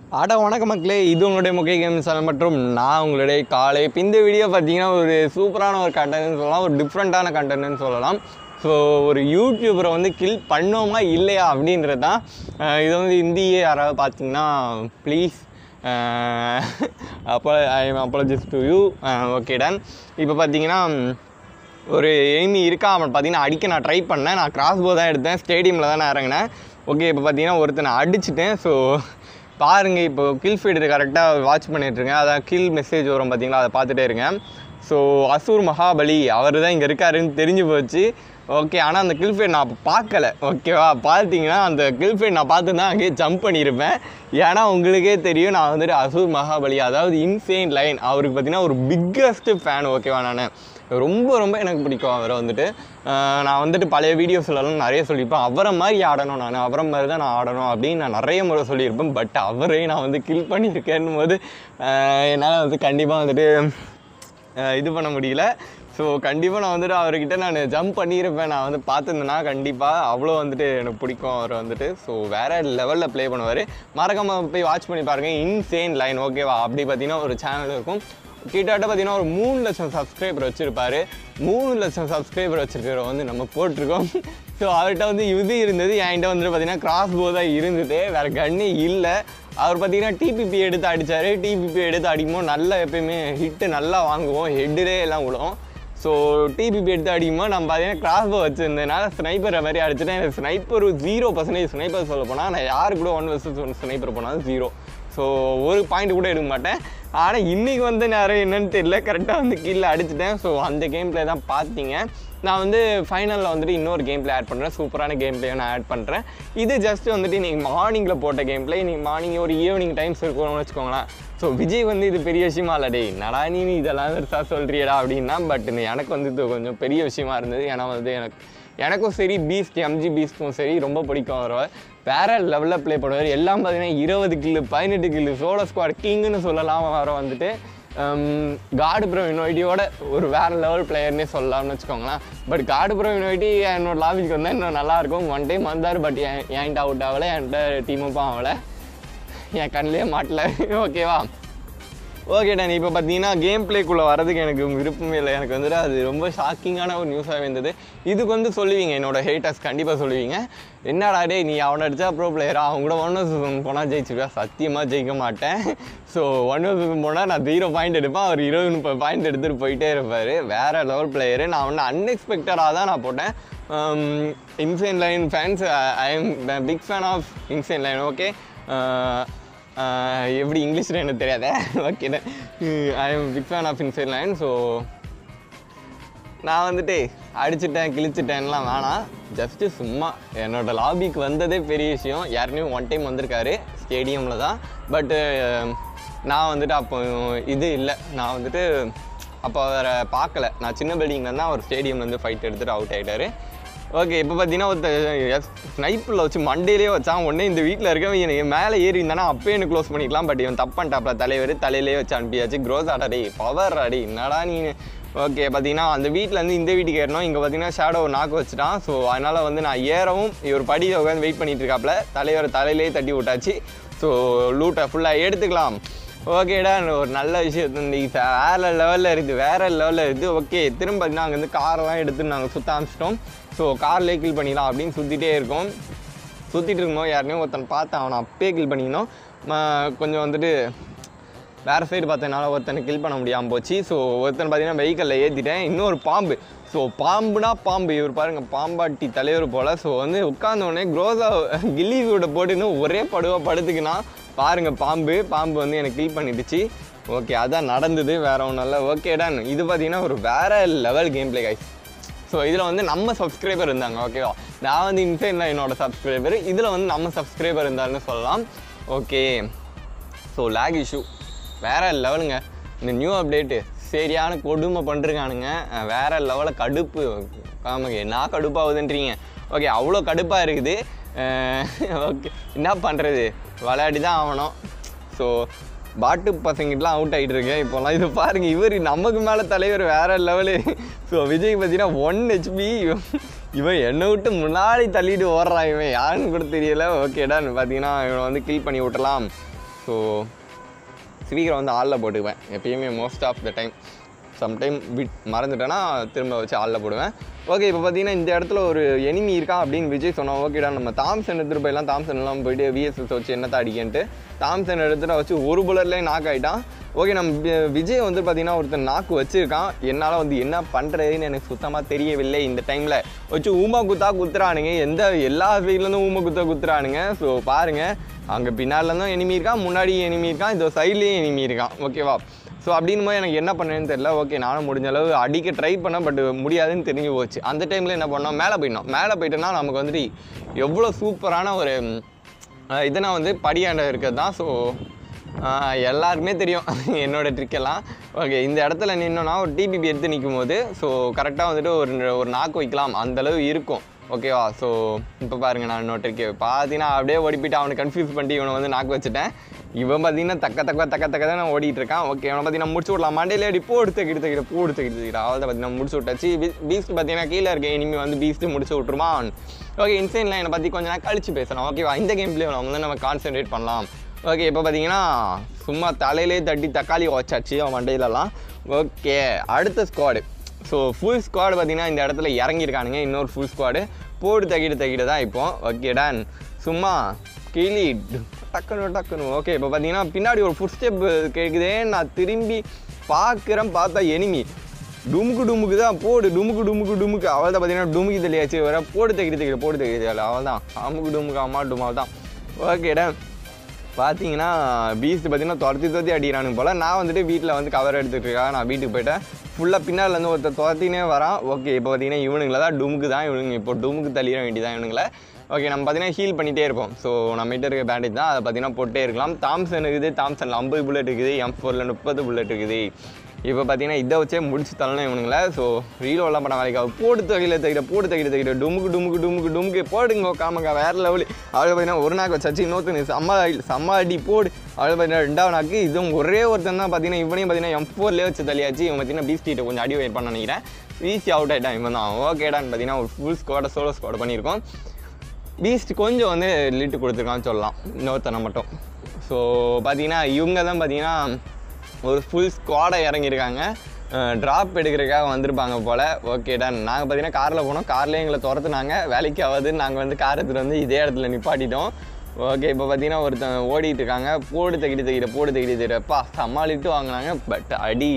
ஆட வணக்கம் மக்களே இது உங்களுடைய முக்கிய கேம்ஸ் மற்றும் நான் உங்களுடைய காலை இப்போ இந்த வீடியோ பார்த்தீங்கன்னா ஒரு சூப்பரான ஒரு கண்டென்ட்னு சொல்லலாம் ஒரு டிஃப்ரெண்ட்டான கண்டென்ட்னு சொல்லலாம் ஸோ ஒரு யூடியூபரை வந்து கில் பண்ணோமா இல்லையா அப்படின்றது தான் அஹ் இது வந்து இந்தியே யாராவது பார்த்தீங்கன்னா ப்ளீஸ் அப்போ I am apologies to you okay done இப்போ பார்த்தீங்கன்னா ஒரு எனிமி இருக்கா அவன் பார்த்தீங்கன்னா அடிக்க நான் ட்ரை பண்ணேன் நான் கிராஸ் போ தான் எடுத்தேன் ஸ்டேடியமில் தான் நான் இறங்கினேன் ஓகே இப்போ பார்த்தீங்கன்னா ஒருத்தனை அடிச்சிட்டேன் ஸோ பாருங்கள் இப்போ கில் ஃபீடு கரெக்டாக வாட்ச் பண்ணிட்டுருங்க அதான் கில் மெசேஜ் வரும் பார்த்தீங்களா அதை பார்த்துட்டே இருங்க ஸோ அசூர் மகாபலி அவர் தான் இங்கே இருக்காருன்னு தெரிஞ்சு போச்சு ஓகே ஆனால் அந்த கில் ஃபீட் நான் அப்போ பார்க்கல ஓகேவா பார்த்தீங்கன்னா அந்த கில் ஃபீட் நான் பார்த்து தான் அங்கேயே ஜம்ப் பண்ணியிருப்பேன் ஏன்னா உங்களுக்கே தெரியும் நான் வந்துட்டு அசூர் மகாபலி அதாவது இன்சேன் லைன் அவருக்கு பார்த்தீங்கன்னா ஒரு பிக்கஸ்ட் ஃபேன் ஓகேவா நான் ரொம்ப ரொம்ப எனக்கு பிடிக்கும் அவரை வந்துட்டு ஆஹ் நான் வந்துட்டு பழைய வீடியோஸ்லலாம் நிறைய சொல்லியிருப்பேன் அவரை மாதிரி ஆடணும் நான் அவரை மாதிரி தான் நான் ஆடணும் அப்படின்னு நான் நிறைய முறை சொல்லியிருப்பேன் பட் அவரே நான் வந்து கில் பண்ணியிருக்கேன்னும் போது ஆஹ் என்னால் வந்து கண்டிப்பாக வந்துட்டு ஆஹ் இது பண்ண முடியல ஸோ கண்டிப்பாக நான் வந்துட்டு அவர்கிட்ட நான் ஜம்ப் பண்ணியிருப்பேன் நான் வந்து பார்த்துருந்தேன்னா கண்டிப்பாக அவ்வளோ வந்துட்டு எனக்கு பிடிக்கும் அவர் வந்துட்டு ஸோ வேறு லெவலில் ப்ளே பண்ணுவார் மறக்காமல் போய் வாட்ச் பண்ணி பாருங்கள் இன்சேன் லைன் ஓகேவா அப்படி பார்த்தீங்கன்னா ஒரு சேனல் இருக்கும் கிட்டத்தட்ட பார்த்தீங்கன்னா ஒரு மூணு லட்சம் சப்ஸ்கிரைபர் வச்சுருப்பாரு மூணு லட்சம் சப்ஸ்கிரைபர் வச்சுருக்கிற வந்து நம்ம போட்டிருக்கோம் ஸோ அவர்கிட்ட வந்து இது இருந்தது என்கிட்ட வந்துட்டு பார்த்தீங்கன்னா கிராஸ் போ தான் இருந்தது வேறு கன்னே இல்லை அவர் பார்த்தீங்கன்னா டிபிபி எடுத்து அடித்தார் டிபிபி எடுத்து அடிக்கும்போது நல்லா எப்பயுமே ஹிட்டு நல்லா வாங்குவோம் ஹெட்டுலே எல்லாம் விடும் ஸோ டிபிபி எடுத்து அடிக்கும்போது நம்ம பார்த்தீங்கன்னா கிராஸ் போ வச்சுருந்ததுனால ஸ்னைப்பரை மாதிரி அடிச்சுட்டேன் எனக்கு ஸ்னைப்பர் ஜீரோ பர்சன்டேஜ் ஸ்னைப்பர் சொல்ல போனால் நான் யாரு கூட ஒன் வர்சஸ் ஒன் ஸ்னைப்பர் போனாலும் ஜீரோ ஸோ ஒரு பாயிண்ட் கூட எடுக்க மாட்டேன் ஆனால் இன்றைக்கி வந்து நிறைய என்னன்னு தெரியல கரெக்டாக வந்து கீழே அடிச்சிட்டேன் ஸோ அந்த கேம் ப்ளே தான் பார்த்தீங்க நான் வந்து ஃபைனலில் வந்துட்டு இன்னொரு கேம் ப்ளே ஆட் பண்ணுறேன் சூப்பரான கேம் ப்ளே நான் ஆட் பண்ணுறேன் இது ஜஸ்ட் வந்துட்டு நீங்கள் மார்னிங்கில் போட்ட கேம் ப்ளே நீங்கள் மார்னிங் ஒரு ஈவினிங் டைம்ஸ் இருக்கணும்னு வச்சுக்கோங்களேன் ஸோ விஜய் வந்து இது பெரிய விஷயமா இல்லை டேய் நடா நீ நீ இதெல்லாம் பெருசாக சொல்கிறியடா அப்படின்னா பட் எனக்கு வந்து இது கொஞ்சம் பெரிய விஷயமா இருந்தது ஏன்னா வந்து எனக்கு எனக்கும் சரி பீஸ்ட் எம்ஜி பீஸ்ட்டும் சரி ரொம்ப பிடிக்கும் அவர் வேற லெவலில் ப்ளே பண்ணுவார் எல்லாம் பார்த்தீங்கன்னா இருபது கில்லு பதினெட்டு கில்லு சோலோ ஸ்குவாட் கிங்குன்னு சொல்லலாம் வர வந்துட்டு காடு ப்ரோ யூனிவர்சிட்டியோட ஒரு வேற லெவல் பிளேயர்னே சொல்லலாம்னு வச்சுக்கோங்களேன் பட் காடு ப்ரோ யூனிவர்சிட்டி என்னோட லாபிக்கு வந்தால் இன்னும் நல்லாயிருக்கும் ஒன் டைம் வந்தார் பட் என் என்கிட்ட அவுட் ஆகலை என்கிட்ட டீமுக்கும் ஆகலை என் கண்ணிலே மாட்டல ஓகேவா ஓகே டன் இப்போ பார்த்தீங்கன்னா கேம் பிளேக்குள்ளே வரதுக்கு எனக்கு விருப்பமே இல்லை எனக்கு வந்துட்டு அது ரொம்ப ஷாக்கிங்கான ஒரு நியூஸாக இருந்தது இதுக்கு வந்து சொல்லுவீங்க என்னோட ஹேட்டர்ஸ் கண்டிப்பாக சொல்லுவீங்க என்னடா டே நீ அவனை அடித்தா ப்ரோ பிளேயரா அவங்க கூட ஒன் வர்சஸ் போனால் ஜெயிச்சுருவா சத்தியமாக ஜெயிக்க மாட்டேன் ஸோ ஒன் வர்சஸ் போனால் நான் ஜீரோ பாயிண்ட் எடுப்பேன் அவர் இருபது முப்பது பாயிண்ட் எடுத்துகிட்டு போயிட்டே இருப்பார் வேறு லெவல் பிளேயரு நான் வந்து அன்எக்ஸ்பெக்டடாக தான் நான் போட்டேன் insane line fans I am big fan of insane line okay எப்படி இங்கிலீஷில் எனக்கு தெரியாத okay I am big fan of inside line so நான் வந்துட்டு அடிச்சிட்டேன் கிழிச்சிட்டேன்லாம் வேணாம் ஜஸ்ட்டு சும்மா என்னோட லாபிக்கு வந்ததே பெரிய விஷயம் யாருனையும் ஒன் டைம் வந்திருக்காரு ஸ்டேடியமில் தான் பட்டு நான் வந்துட்டு அப்போ இது இல்லை நான் வந்துட்டு அப்போ அவரை பார்க்கல நான் சின்ன பில்டிங்கில் தான் அவர் ஸ்டேடியம்லேருந்து ஃபைட் எடுத்துகிட்டு அவுட் ஆகிட்டாரு ஓகே இப்போ பார்த்தீங்கன்னா ஒருத்தர் ஸ்னைப்பில் வச்சு மண்டேலே வச்சான் உடனே இந்த வீட்டில் இருக்கவன் எனக்கு மேலே ஏறி இருந்தானா அப்பயே எனக்கு க்ளோஸ் பண்ணிக்கலாம் பட் இவன் தப்பான்ட்டாப்ல தலைவர் தலையிலே வச்சு அனுப்பியாச்சு க்ரோஸ் ஆடாடி பவர் அடி என்னடா நீ ஓகே பார்த்தீங்கன்னா அந்த வீட்டிலேருந்து இந்த வீட்டுக்கு ஏறணும் இங்கே பார்த்தீங்கன்னா ஷேடோ நாக்கு வச்சுட்டான் ஸோ அதனால் வந்து நான் ஏறவும் இவர் படியில் உட்காந்து வெயிட் பண்ணிட்டு இருக்காப்ல தலைவர் தலையிலே தட்டி விட்டாச்சு ஸோ லூட்டை ஃபுல்லாக எடுத்துக்கலாம் ஓகேடா ஒரு நல்ல விஷயம் இன்னைக்கு வேறு லெவலில் இருக்குது வேறு லெவலில் இருக்குது ஓகே திரும்ப பார்த்தீங்கன்னா அங்கேருந்து காரெல்லாம் எடுத்து நாங்கள் சுற்ற ஆரம்பிச்சிட்டோம் ஸோ கார்லேயே கில் பண்ணிடலாம் அப்படின்னு சுற்றிட்டே இருக்கோம் சுற்றிட்டு இருக்கும்போது யாருனையும் ஒருத்தன் பார்த்து அவனை அப்பயே கில் பண்ணிக்கணும் ம- கொஞ்சம் வந்துட்டு வேறு சைடு பார்த்தனால ஒருத்தனை கில் பண்ண முடியாமல் போச்சு ஸோ ஒருத்தன் பார்த்தீங்கன்னா வெஹிக்கலில் ஏற்றிட்டேன் இன்னொரு பாம்பு ஸோ பாம்புனா பாம்பு இவர் பாருங்க பாம்பாட்டி தலைவர் போல் ஸோ வந்து உட்கார்ந்த உடனே க்ரோஸா கில்லி சூட போட்டுன்னு ஒரே படுவா படுத்துக்கினா பாருங்க பாம்பு பாம்பு வந்து எனக்கு கில் பண்ணிடுச்சு ஓகே அதான் நடந்தது வேற ஒன்றும் இல்லை ஓகே டன் இது பார்த்தீங்கன்னா ஒரு வேற level game play guys so இதில் வந்து நம்ம சப்ஸ்கிரைபர் இருந்தாங்க ஓகேவா நான் வந்து இன்ஃபைன் என்னோட சப்ஸ்கிரைபர் இதில் வந்து நம்ம சப்ஸ்கிரைபர் இருந்தாருன்னு சொல்லலாம் ஓகே ஸோ லேக் இஷ்யூ வேற லெவலுங்க இந்த நியூ அப்டேட்டு சரியான கொடுமை பண்ணிருக்கானுங்க அஹ் வேற லெவலில் கடுப்பு ஆமாங்க நான் கடுப்பாகுதுன்றீங்க ஓகே அவ்வளோ கடுப்பாக இருக்குது ஓகே என்ன பண்ணுறது விளையாடி தான் ஆகணும் ஸோ பாட்டு பசங்கிட்டலாம் அவுட் ஆகிட்டு இருக்கேன் இப்போலாம் இது பாருங்க இவர் நமக்கு மேலே தலைவர் வேற லெவலு ஸோ விஜய் பார்த்தீங்கன்னா ஒன் ஹெச்பி இவன் என்னை விட்டு முன்னாடி தள்ளிட்டு ஓடுறான் இவன் யாருன்னு கூட தெரியல ஓகேடா பார்த்தீங்கன்னா இவனை வந்து கில் பண்ணி விட்டலாம் ஸோ ஸ்பீக்கரை வந்து ஆளில் போட்டுக்குவேன் எப்பயுமே most of the time sometime விட் மறந்துட்டேன்னா திரும்ப வச்சு ஆளில் போடுவேன் ஓகே இப்போ பார்த்தீங்கன்னா இந்த இடத்துல ஒரு எனிமி இருக்கா அப்படின்னு விஜய் சொன்னோம் ஓகேடா நம்ம தாம்சன் எடுத்துகிட்டு போயிடலாம் தாம்சன் எல்லாம் போயிட்டு விஎஸ்எஸ் வச்சு என்னத்தை அடிக்கன்ட்டு தாம்சன் எடுத்துகிட்டு வச்சு ஒரு புல்லட்லேயே நாக் ஆகிட்டான் ஓகே நம்ம வி- விஜய் வந்து பார்த்தீங்கன்னா ஒருத்தன் நாக்கு வச்சிருக்கான் என்னால் வந்து என்ன பண்ணுறதுன்னு எனக்கு சுத்தமாக தெரியவில்லை இந்த டைமில் வச்சு ஊமா குத்தா குத்துறானுங்க எந்த எல்லா சைட்லேருந்தும் ஊமா குத்தா குத்துறானுங்க ஸோ பாருங்கள் அங்கே பின்னாடிலேருந்தும் எனிமி இருக்கான் முன்னாடி எனிமி இருக்கான் இந்த சைட்லேயும் எனிமி இருக்கான் ஓகேவா ஸோ அப்படின் போது எனக்கு என்ன பண்ணேன்னு தெரியல ஓகே நானும் முடிஞ்ச அளவு அடிக்க ட்ரை பண்ணேன் பட் முடியாதுன்னு தெரிஞ்சு போச்சு அந்த டைமில் என்ன பண்ணோம் மேலே போயிட்டோம் மேலே போயிட்டோன்னா நமக்கு வந்துட்டு எவ்வளோ சூப்பரான ஒரு அஹ், இதனா வந்து படியாண்ட இருக்கிறது தான் ஸோ எல்லாருக்குமே தெரியும் என்னோட ட்ரிக் எல்லாம் ஓகே இந்த இடத்துல நின்னோன்னா ஒரு டிபிபி எடுத்து நிற்கும் போது ஸோ கரெக்டாக வந்துட்டு ஒரு ஒரு நாக்கு வைக்கலாம் அந்த அளவு இருக்கும் ஓகேவா ஸோ இப்போ பாருங்க நான் இன்னொரு ட்ரிக்கு பார்த்தீங்கன்னா அப்படியே ஓடி போயிட்டு அவனை கன்ஃபியூஸ் பண்ணிட்டு இவனை வந்து நாக்கு வச்சுட்டேன் இவன் பார்த்தீங்கன்னா தக்க தக்க தக்க தக்க தான் ஓடிட்டு இருக்கான் ஓகே அவனை பார்த்தீங்கன்னா முடிச்சு விடலாம் மண்டையில அடி போடு தக்கிட்டு தக்கிட்டு போடு தக்கிட்டு தக்கிட்டு அவள் பார்த்தீங்கன்னா முடிச்சு விட்டாச்சு பீஸ்ட் பார்த்தீங்கன்னா கீழே இருக்க இனிமே வந்து பீஸ்ட்டு முடிச்சு விட்ருமா ஓகே இன்சைன்லாம் என்னை பற்றி கொஞ்ச நேரம் கழிச்சு பேசலாம் ஓகேவா இந்த கேம் பிளே வந்து நம்ம கான்சென்ட்ரேட் பண்ணலாம் ஓகே இப்போ பார்த்தீங்கன்னா சும்மா தலையிலே தட்டி தக்காளி வச்சாச்சு அவன் மண்டையிலலாம் ஓகே அடுத்த ஸ்குவாடு ஸோ ஃபுல் ஸ்குவாடு பார்த்தீங்கன்னா இந்த இடத்துல இறங்கியிருக்கானுங்க இன்னொரு ஃபுல் ஸ்குவாடு போடு தக்கிட்டு தக்கிட்டு தான் இப்போ ஓகே டன் சும்மா கிளி டக்குனு டக்குனு ஓகே இப்போ பார்த்தீங்கன்னா பின்னாடி ஒரு ஃபுட் ஸ்டெப் கேட்குதே நான் திரும்பி பார்க்குறேன் பார்த்தா எனிமி டுமுக்கு டுமுக்கு தான் போடு டுமுக்கு டுமுக்கு டுமுக்கு அவள் தான் பார்த்தீங்கன்னா டுமுக்கி தெளியாச்சு வர போடு தைக்கிட்டு தைக்கிட்டு போடு தைக்கிட்டு அவள் தான் அமுக்கு டுமுக்கு அம்மா டுமா தான் ஓகேடா பார்த்தீங்கன்னா பீஸ்ட் பார்த்தீங்கன்னா துரத்தி துரத்தி அடிக்கிறானுங்க போல் நான் வந்துட்டு வீட்டில் வந்து கவர் எடுத்துகிட்டு இருக்கா நான் வீட்டுக்கு போயிட்டேன் ஃபுல்லாக பின்னாலேருந்து ஒருத்தர் துரத்தினே வரான் ஓகே இப்போ பார்த்தீங்கன்னா இவனுங்களை தான் டுமுக்கு தான் இவனுங்க இப்போ டுமுக்கு தள்ளிட வேண்டியதான் இவனுங்களை ஓகே நம்ம பார்த்தீங்கன்னா ஹீல் பண்ணிகிட்டே இருப்போம் ஸோ நம்மகிட்ட இருக்க பேண்டேஜ் தான் அதை பார்த்தீங்கன்னா போட்டே இருக்கலாம் தாம்சன் இருக்குது தாம்சனில் ஐம்பது புல்லட் இருக்குது எம் ஃபோரில் முப்பது புல்லட் இருக்குது இப்போ பார்த்தீங்கன்னா இதை வச்சே முடிச்சு தள்ளணும் இவனுங்கள ஸோ ரீலோலாம் பண்ண வேலைக்கு ஆகும். போட்டு தகையில் தகிட போட்டு தகிட தகிட டுமுக்கு டுமுக்கு டுமுக்கு டுமுக்கு போடுங்க காமங்க வேற லெவலு அவளை பார்த்தீங்கன்னா ஒரு நாக்கு வச்சாச்சு இன்னொருத்தன் செம்ம அடி- செம்ம அடி போடு அவளை பார்த்தீங்கன்னா ரெண்டாவது நாக்கு இதுவும் ஒரே ஒருத்தன் தான் பார்த்தீங்கன்னா இவனையும் பார்த்தீங்கன்னா எம் ஃபோர்லேயே வச்சு தள்ளியாச்சு இவன் பார்த்தீங்கன்னா பீஸ்டிட்ட கொஞ்சம் அடி வெயிட் பண்ண நினைக்கிறேன் ஈஸி அவுட் ஆகிட்டான் இவன் தான் ஓகேடான்னு பார்த்தீங்கன்னா ஒரு ஃபுல் ஸ்குவாட சோலோ ஸ்குவாட் பண்ணியிருக்கோம் பீஸ்ட் கொஞ்சம் வந்து லிட்டு கொடுத்துருக்கான்னு சொல்லலாம் இன்னொருத்தனை மட்டும் ஸோ பார்த்தீங்கன்னா இவங்க தான் பார்த்தீங்கன்னா ஒரு ஃபுல் ஸ்குவாடை இறங்கியிருக்காங்க ட்ராப் எடுக்கிறதுக்காக வந்திருப்பாங்க போல் ஓகே டன் நாங்கள் பார்த்தீங்கன்னா காரில் போனோம் கார்லேயே எங்களை துரத்துனாங்க வேலைக்கு ஆகாதுன்னு நாங்கள் வந்து கார் எடுத்துகிட்டு வந்து இதே இடத்துல நிப்பாட்டிட்டோம் ஓகே இப்போ பார்த்தீங்கன்னா ஒருத்தன் ஓடிட்டு இருக்காங்க போடு தக்கிட்டு தக்கிட்டு போடு தக்கிட்டு தக்கிட்டப்பா சமாளிட்டு வாங்கினாங்க பட் அடி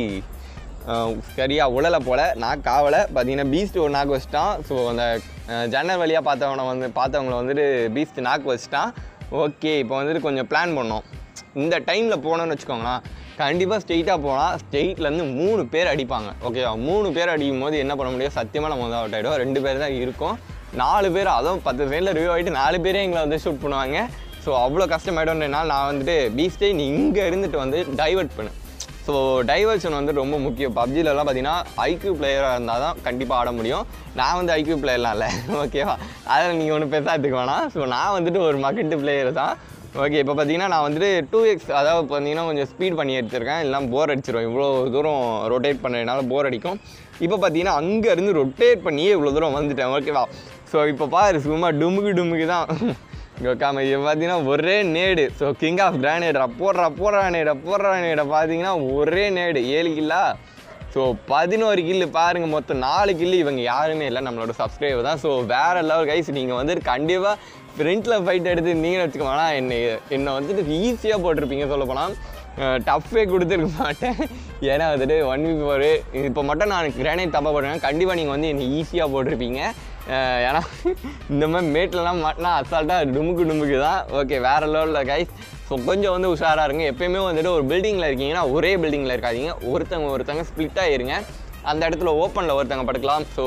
அஹ் சரியா உழலை போல் நான் காவலை பார்த்தீங்கன்னா பீஸ்ட் ஒரு நாக்கு வச்சிட்டான் ஸோ அந்த அஹ், ஜன்னல் வழியாக பார்த்தவனை வந்து பார்த்தவங்கள வந்துட்டு பீஸ்ட் நாக்கு வச்சிட்டான் ஓகே இப்போ வந்துட்டு கொஞ்சம் பிளான் பண்ணோம் இந்த டைமில் போனோம்னு வச்சுக்கோங்களேன் கண்டிப்பாக ஸ்ட்ரெயிட்டாக போனால் ஸ்ட்ரெயிட்லேருந்து மூணு பேர் அடிப்பாங்க ஓகேவா மூணு பேர் அடிக்கும் போது என்ன பண்ண முடியும் சத்தியமாக நம்ம வந்து அவுட் ஆகிடும் ரெண்டு பேர் தான் இருக்கும் நாலு பேர் அதுவும் பத்து சைடில் ரிவ்யூ ஆகிட்டு நாலு பேரே எங்களை வந்து ஷூட் பண்ணுவாங்க ஸோ அவ்வளோ கஷ்டமாயிடும்ன்றனால நான் வந்துட்டு பீஸ்டே நீ இங்கே இருந்துட்டு வந்து டைவர்ட் பண்ணு ஸோ டைவர்ஷன் வந்து ரொம்ப முக்கியம் பப்ஜிலலாம் பார்த்தீங்கன்னா ஐக்யூ பிளேயராக இருந்தால் தான் கண்டிப்பாக ஆட முடியும் நான் வந்து ஐக்யூ பிளேயர்லாம் இல்லை ஓகேவா அதில் நீங்கள் ஒன்றும் பெருசாக எடுத்துக்க வேணாம் ஸோ நான் வந்துட்டு ஒரு மகட்டு பிளேயர் தான் ஓகே இப்போ பார்த்தீங்கன்னா நான் வந்துட்டு டூ எக்ஸ் அதாவது பார்த்தீங்கன்னா கொஞ்சம் ஸ்பீட் பண்ணி எடுத்திருக்கேன் எல்லாம் போர் அடிச்சிடும் இவ்வளோ தூரம் ரொட்டேட் பண்ணுறதுனால போர் அடிக்கும் இப்போ பார்த்தீங்கன்னா அங்கேருந்து ரொட்டேட் பண்ணியே இவ்வளோ தூரம் வந்துட்டேன் ஓகேவா ஸோ இப்போ பாரு சும்மா டுமுக்கு டுமுக்கு தான் உட்காம இது பார்த்தீங்கன்னா ஒரே நேடு ஸோ கிங் ஆஃப் கிரானேடா போடுறா போடுறா நேடா போடுறா நேடா பார்த்தீங்கன்னா ஒரே நேடு ஏழு கில்லா ஸோ பதினோரு கில்லு பாருங்க மொத்தம் நாலு கில்லு இவங்க யாருமே இல்லை நம்மளோட சப்ஸ்கிரைபர் தான் ஸோ வேற லெவல் கைஸ் நீங்கள் வந்துட்டு கண்டிப்பாக ஃப்ரண்ட்டில் ஃபைட் எடுத்துருந்தீங்கன்னு வச்சுக்கோங்களா என்னை என்னை வந்துட்டு ஈஸியாக போட்டிருப்பீங்க சொல்ல போனால் டஃப்பே கொடுத்துருக்க மாட்டேன் ஏன்னா வந்துட்டு ஒன் வீக் ஒரு இப்போ மட்டும் நான் கிரானைட் தப்பாக போடுறேன் கண்டிப்பாக நீங்கள் வந்து என்னை ஈஸியாக போட்டிருப்பீங்க அஹ் ஏன்னா இந்த மாதிரி மேட்லலாம் மாட்டினா அசால்ட்டாக டுமுக்கு டுமுக்கு தான் ஓகே வேறு லெவலில் கைஸ் ஸோ கொஞ்சம் வந்து உஷாராக இருங்க எப்பயுமே வந்துட்டு ஒரு பில்டிங்கில் இருக்கீங்கன்னா ஒரே பில்டிங்கில் இருக்காதீங்க ஒருத்தவங்க ஒருத்தவங்க ஸ்ப்ளிட்டாக இருங்க அந்த இடத்துல ஓப்பனில் ஒருத்தவங்க படுக்கலாம் ஸோ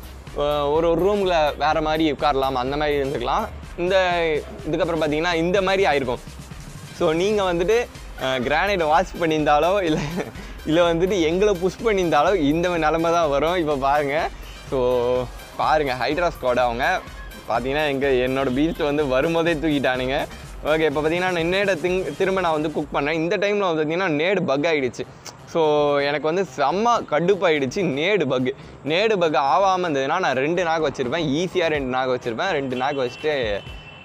ஒரு ஒரு ரூமில் வேறு மாதிரி உட்காரலாம் அந்த மாதிரி இருந்துக்கலாம் இந்த இதுக்கப்புறம் பார்த்தீங்கன்னா இந்த மாதிரி ஆயிருக்கும் ஸோ நீங்கள் வந்துட்டு கிரானைட்டை வாஷ் பண்ணியிருந்தாலோ இல்லை இல்லை வந்துட்டு எங்களை புஷ் பண்ணியிருந்தாலோ இந்த நிலமை தான் வரும் இப்போ பாருங்கள் ஸோ பாருங்கள் ஹைட்ரா ஸ்குவாட் அவங்க பார்த்தீங்கன்னா எங்கள் என்னோட பீஸ்ட் வந்து வரும்போதே தூக்கிட்டானுங்க ஓகே இப்போ பார்த்தீங்கன்னா நான் நேடை திங் திரும்ப நான் வந்து குக் பண்ணேன் இந்த டைமில் வந்து பார்த்தீங்கன்னா நேடு பக் ஆகிடுச்சு ஸோ எனக்கு வந்து செம்ம கடுப்பாயிடுச்சு நேடு பக் நேடு பக் ஆகாமல் இருந்ததுன்னா நான் ரெண்டு நாக்கு வச்சுருப்பேன் ஈஸியாக ரெண்டு நாக்கு வச்சுருப்பேன் ரெண்டு நாக்கு வச்சுட்டு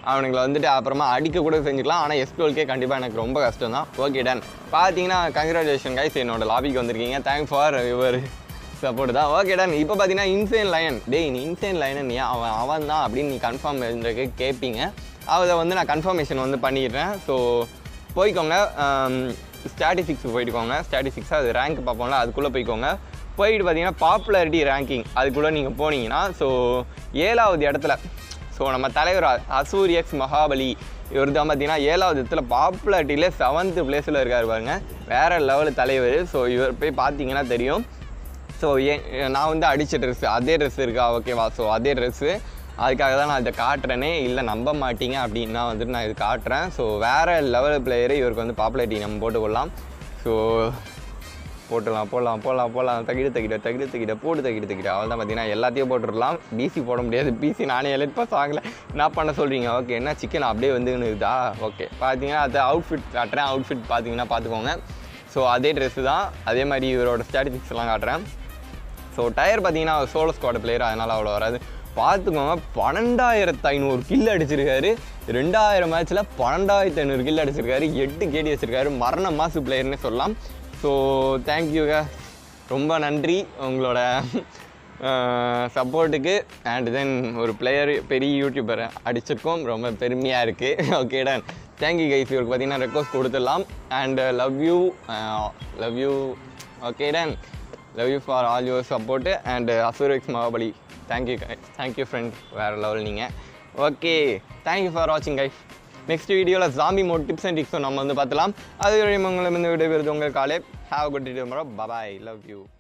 அவனுங்களை வந்துட்டு அப்புறமா அடிக்க கூட செஞ்சுக்கலாம் ஆனால் எஸ் டுவெல்கே கண்டிப்பாக எனக்கு ரொம்ப கஷ்டம் தான் ஓகே டன் பார்த்தீங்கன்னா கங்க்ராச்சுலேஷன் கைஸ் என்னோட லாபிக்கு வந்திருக்கீங்க தேங்க்ஸ் ஃபார் யுவர் சப்போர்ட் தான் ஓகே டன் இப்போ பார்த்தீங்கன்னா இன்சேன் லயன் டேய் நீ இன்சேன் லயன் நீ அவன் அவன் தான் அப்படின்னு நீ கன்ஃபார்ம் இருந்திருக்கு கேட்பீங்க அதை வந்து நான் கன்ஃபர்மேஷன் வந்து பண்ணிடுறேன் ஸோ போய்க்கோங்க ஸ்டாட்டிஸ்டிக்ஸ் போயிட்டுக்கோங்க ஸ்டாட்டிஸ்டிக்ஸாக அது ரேங்க் பார்ப்போம்ல அதுக்குள்ளே போய்க்கோங்க போயிட்டு பார்த்தீங்கன்னா பாப்புலாரிட்டி ரேங்கிங் அதுக்குள்ளே நீங்கள் போனீங்கன்னா ஸோ ஏழாவது இடத்துல ஸோ நம்ம தலைவர் அ- அசூர் எக்ஸ் மகாபலி இவர் தான் பார்த்தீங்கன்னா ஏழாவது இடத்துல பாப்புலாரிட்டியிலே செவன்த் பிளேஸில் இருக்கார் பாருங்க வேறு லெவல் தலைவர் ஸோ இவர் போய் பார்த்தீங்கன்னா தெரியும் ஸோ ஏ நான் வந்து அடித்த ட்ரெஸ்ஸு அதே ட்ரெஸ் இருக்கா ஓகேவா ஸோ அதே ட்ரெஸ்ஸு அதுக்காக தான் நான் இதை காட்டுறேனே இல்லை நம்ப மாட்டீங்க அப்படின்னா வந்துட்டு நான் இது காட்டுறேன் ஸோ வேறு லெவல் பிளேயரு இவருக்கு வந்து பாப்புலாரிட்டி நம்ம போட்டுக்கொள்ளலாம் ஸோ போட்டுடலாம் போடலாம் போடலாம் போடலாம் தகிடு தகிட தகிடு தகிட போட்டு தகிடு தகிட அவள் தான் பார்த்தீங்கன்னா எல்லாத்தையும் போட்டுடலாம் பிசி போட முடியாது பிசி நானே எலிட் பாஸ் ஆகலை என்ன பண்ண சொல்கிறீங்க ஓகே என்ன சிக்கன் அப்படியே வந்துன்னு இருக்குதா ஓகே பார்த்தீங்கன்னா அது அவுட்ஃபிட் காட்டுறேன் அவுட்ஃபிட் பார்த்தீங்கன்னா பார்த்துக்கோங்க ஸோ அதே ட்ரெஸ்ஸு தான் அதே மாதிரி இவரோட ஸ்டாட்டிஸ்டிக்ஸ் எல்லாம் காட்டுறேன் ஸோ டயர் பார்த்தீங்கன்னா சோலோ ஸ்குவாட் பிளேயர் அதனால் அவ்வளோ வராது பார்த்துக்கோங்க பன்னெண்டாயிரத்து ஐநூறு கில் அடிச்சிருக்காரு ரெண்டாயிரம் மேட்ச்சில் பன்னெண்டாயிரத்து ஐநூறு கில் அடிச்சிருக்காரு எட்டு கேடி வச்சிருக்காரு மரண மாசு பிளேயர்னே சொல்லலாம் ஸோ தேங்க்யூங்க ரொம்ப நன்றி உங்களோட சப்போர்ட்டுக்கு அண்ட் தென் ஒரு பிளேயர் பெரிய யூடியூபர் அடிச்சிருக்கோம் ரொம்ப பெருமையாக இருக்குது ஓகே டன் தேங்க்யூ கைஸ் இவருக்கு பார்த்தீங்கன்னா ரெக்வஸ்ட் கொடுத்துடலாம் and love you love you okay done love you for all your support and அசுரெக்ஸ் மகாபலி தேங்க்யூ தேங்க்யூ ஃப்ரெண்ட் வேறு லெவல் நீங்கள் ஓகே தேங்க்யூ ஃபார் வாட்சிங் கைஸ் நெக்ஸ்ட் வீடியோவில் ஜாம்பி மோட் டிப்ஸ் அண்ட் டிக்ஸும் நம்ம வந்து பார்த்துலாம் அது வரையும் உங்களை வந்து விடைபெறுது உங்கள் காலே have good day bye bye love you